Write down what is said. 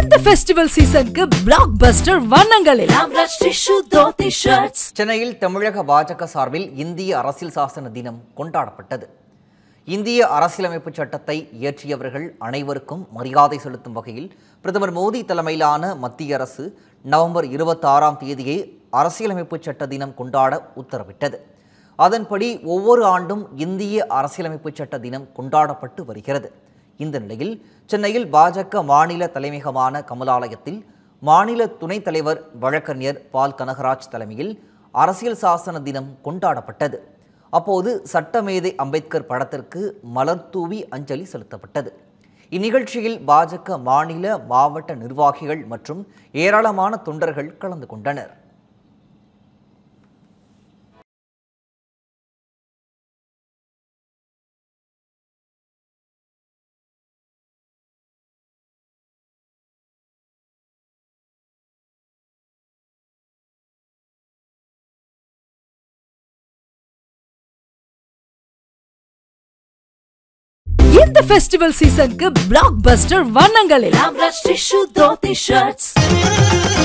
இந்த ஃபெஸ்டிவல் சீசனுக்கு பிளாக் பஸ்டர் வண்ணங்களில் ஆம்ரஷ் டிஷ்யூ தோத்தி ஷர்ட்ஸ் சென்னையில் தமிழக பாஜக சார்பில் இந்திய அரசியல் சாசன தினம் கொண்டாடப்பட்டது இந்திய அரசியலமைப்பு சட்டத்தை இயற்றியவர்கள் அனைவருக்கும் மரியாதை செலுத்தும் வகையில் பிரதமர் மோடி தலைமையிலான மத்திய அரசு நவம்பர் இருபத்தாறாம் தேதியை அரசியலமைப்பு சட்ட தினம் கொண்டாட உத்தரவிட்டது அதன்படி ஒவ்வொரு ஆண்டும் இந்திய அரசியலமைப்பு சட்ட தினம் கொண்டாடப்பட்டு வருகிறது இந்த நிலையில் சென்னையில் பாஜக மாநில தலைமையகமான கமலாலயத்தில் மாநில துணைத் தலைவர் வழக்கறிஞர் பால் கனகராஜ் தலைமையில் அரசியல் சாசன தினம் கொண்டாடப்பட்டது அப்போது சட்டமேதை அம்பேத்கர் படத்திற்கு மலர் தூவி அஞ்சலி செலுத்தப்பட்டது இந்நிகழ்ச்சியில் பாஜக மாநில மாவட்ட நிர்வாகிகள் மற்றும் ஏராளமான தொண்டர்கள் கலந்து கொண்டனர் இந்த ஃபெஸ்டிவல் சீசனுக்கு பிளாக் பஸ்டர் வண்ணங்களில் ஆம்ரஷ் டிஷ்யூ தோத்தி ஷர்ட்ஸ்